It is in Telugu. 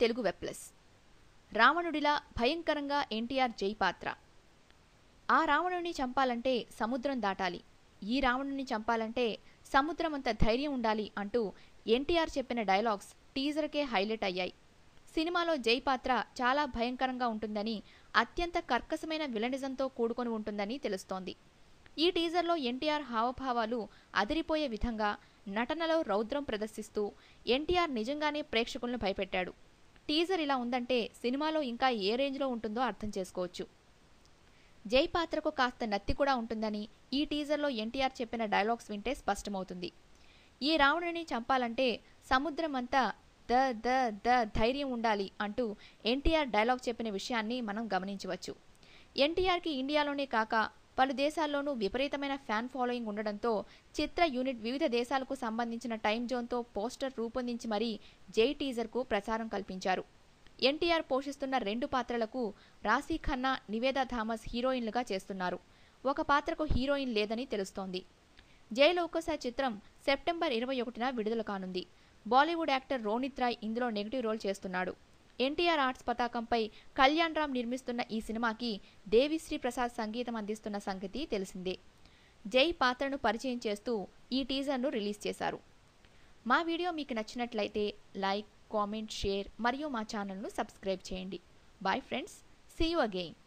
తెలుగు వెబ్ ప్లస్ రావణుడిలా భయంకరంగా ఎన్టీఆర్ జై పాత్ర ఆ రావణుని చంపాలంటే సముద్రం దాటాలి ఈ రావణుని చంపాలంటే సముద్రం అంత ధైర్యం ఉండాలి అంటూ ఎన్టీఆర్ చెప్పిన డైలాగ్స్ టీజర్కే హైలైట్ అయ్యాయి సినిమాలో జై పాత్ర చాలా భయంకరంగా ఉంటుందని అత్యంత కర్కశమైన విలనిజంతో కూడుకొని ఉంటుందని తెలుస్తోంది ఈ టీజర్లో ఎన్టీఆర్ హావభావాలు అదిరిపోయే విధంగా నటనలో రౌద్రం ప్రదర్శిస్తూ ఎన్టీఆర్ నిజంగానే ప్రేక్షకులను భయపెట్టాడు టీజర్ ఇలా ఉందంటే సినిమాలో ఇంకా ఏ రేంజ్లో ఉంటుందో అర్థం చేసుకోవచ్చు జై పాత్రకు కాస్త నత్తి కూడా ఉంటుందని ఈ టీజర్లో ఎన్టీఆర్ చెప్పిన డైలాగ్స్ వింటే స్పష్టమవుతుంది ఈ రావణుని చంపాలంటే సముద్రం అంతా ద ద ద ధైర్యం ఉండాలి అంటూ ఎన్టీఆర్ డైలాగ్ చెప్పిన విషయాన్ని మనం గమనించవచ్చు ఎన్టీఆర్కి ఇండియాలోనే కాక పలు దేశాల్లోనూ విపరీతమైన ఫ్యాన్ ఫాలోయింగ్ ఉండడంతో చిత్ర యూనిట్ వివిధ దేశాలకు సంబంధించిన టైం జోన్తో పోస్టర్ రూపొందించి మరీ జై టీజర్కు ప్రచారం కల్పించారు ఎన్టీఆర్ పోషిస్తున్న రెండు పాత్రలకు రాశీ ఖన్నా నివేదా థామస్ హీరోయిన్లుగా చేస్తున్నారు ఒక పాత్రకు హీరోయిన్ లేదని తెలుస్తోంది జై లోకసా చిత్రం సెప్టెంబర్ ఇరవై ఒకటిన విడుదల కానుంది బాలీవుడ్ యాక్టర్ రోనిత్ రాయ్ ఇందులో నెగిటివ్ రోల్ చేస్తున్నాడు ఎన్టీఆర్ ఆర్ట్స్ పతాకంపై కళ్యాణ్ రామ్ నిర్మిస్తున్న ఈ సినిమాకి దేవిశ్రీ ప్రసాద్ సంగీతం అందిస్తున్న సంగతి తెలిసిందే జై పాత్రను పరిచయం చేస్తూ ఈ టీజర్ను రిలీజ్ చేశారు మా వీడియో మీకు నచ్చినట్లయితే లైక్ కామెంట్ షేర్ మరియు మా ఛానల్ను సబ్స్క్రైబ్ చేయండి bye friends see you again